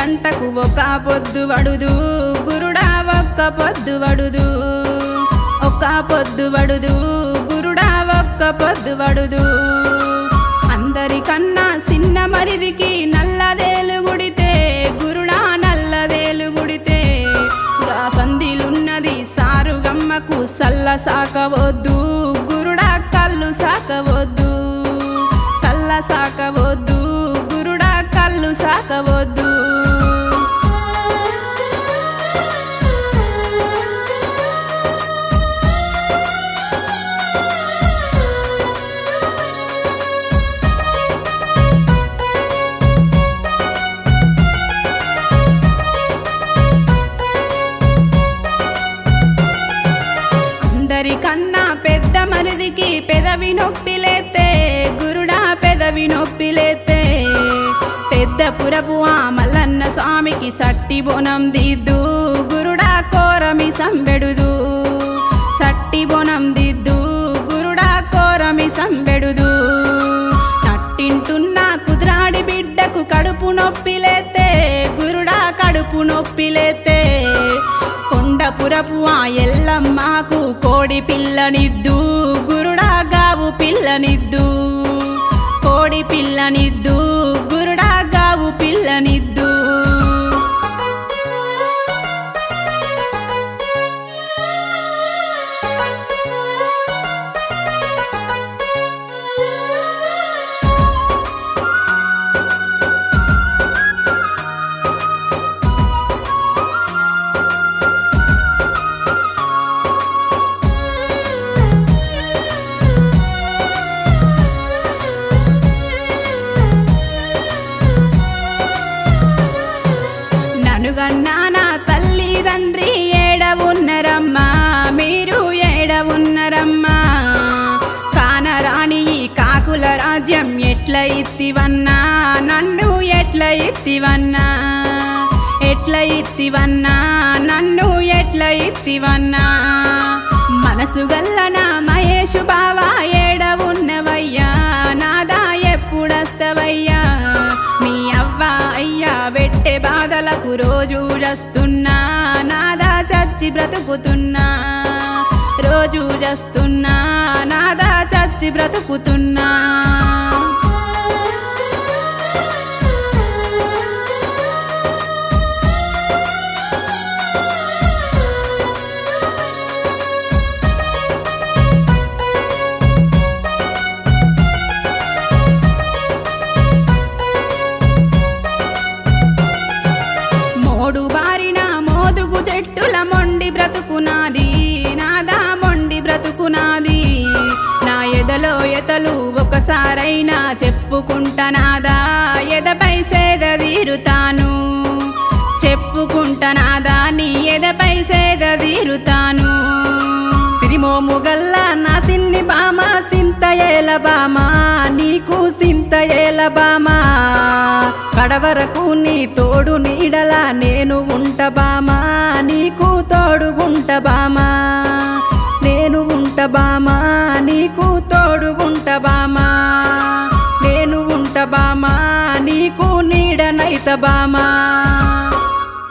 గంటకు ఒక పొద్దు వడుదు గురుడా ఒక్క పొద్దు వడుదు ఒక్క పొద్దు వడుదు గురుడా ఒక్క పొద్దు వడుదు అందరికన్నా చిన్న మరిదికి నల్లదేలు గుడితే గురుడా నల్లదేలు గుడితే గా సంధిలున్నది సారుగమ్మకు సల్ల సాకవద్దు గురుడా కళ్ళు సాకవద్దు సల్ల సాకవద్దు గురుడా కళ్ళు సాకవద్దు అందరికన్నా పెద్ద మరిదికి పెదవి నొప్పిలేతే గురుడా పెదవి నొప్పిలేతే పెద్ద పురపు ఆ మల్లన్న స్వామికి సట్టి బోనం దిద్దు గురుడా కోరమి సంబెడుదు సట్టి బోనం దిద్దు గురుడా కోరమి సంబెడుదు నట్టింటున్న కుదిరాడి బిడ్డకు కడుపు నొప్పిలేతే గురుడా కడుపు నొప్పిలేతే కొండపురపు ఆ ఎల్లమ్మకు కోడి పిల్లనిద్దు గురుడా గావు పిల్లనిద్దు కోడి పిల్లనిద్దు గురుడా గావు పిల్లనిద్దు ననుగన్నా నా తల్లిదండ్రి ఏడ ఉన్నరమ్మా మీరు ఏడ ఉన్నరమ్మా కానరాని ఈ కాకుల రాజ్యం ఎట్ల ఇత్తివన్నా నన్ను ఎట్ల ఇత్తివన్నా ఎట్ల ఇత్తివన్నా నన్ను ఎట్ల ఇత్తివన్నా మనసు గల్లన మహేషు బావా ఏడ ఉన్నవయ్యా నాదా ఎప్పుడస్తవయ్యా మీ అవ్వ అయ్యా పెట్టే బాధలకు రోజు జస్తున్నా నాదా చచ్చి బ్రతుకుతున్నా రోజు జస్తున్నా నాదా చచ్చి బ్రతుకుతున్నా మోడు బారిన మోదుగు చెట్టుల మొండి బ్రతుకునాది నాదా మొండి బ్రతుకునాది నా ఎదలో ఎతలు ఒకసారైనా చెప్పుకుంటనాదా ఎదపై సేద తీరుతాను చెప్పుకుంటనాదా నీ ఎదపై సేద తీరుతాను సిరిమోము గల్ల నా సిన్ని బామ సింత ఏల బామ నీకు సింత ఏల బామ కడవరకు నీ తోడు నీడలా నేను ఉంట బామ నీకు తోడుగుంట బామ నేను ఉంట బామ నీకు తోడుగుంట బామ నేను ఉంట బామ నీకు నీడనైత బామా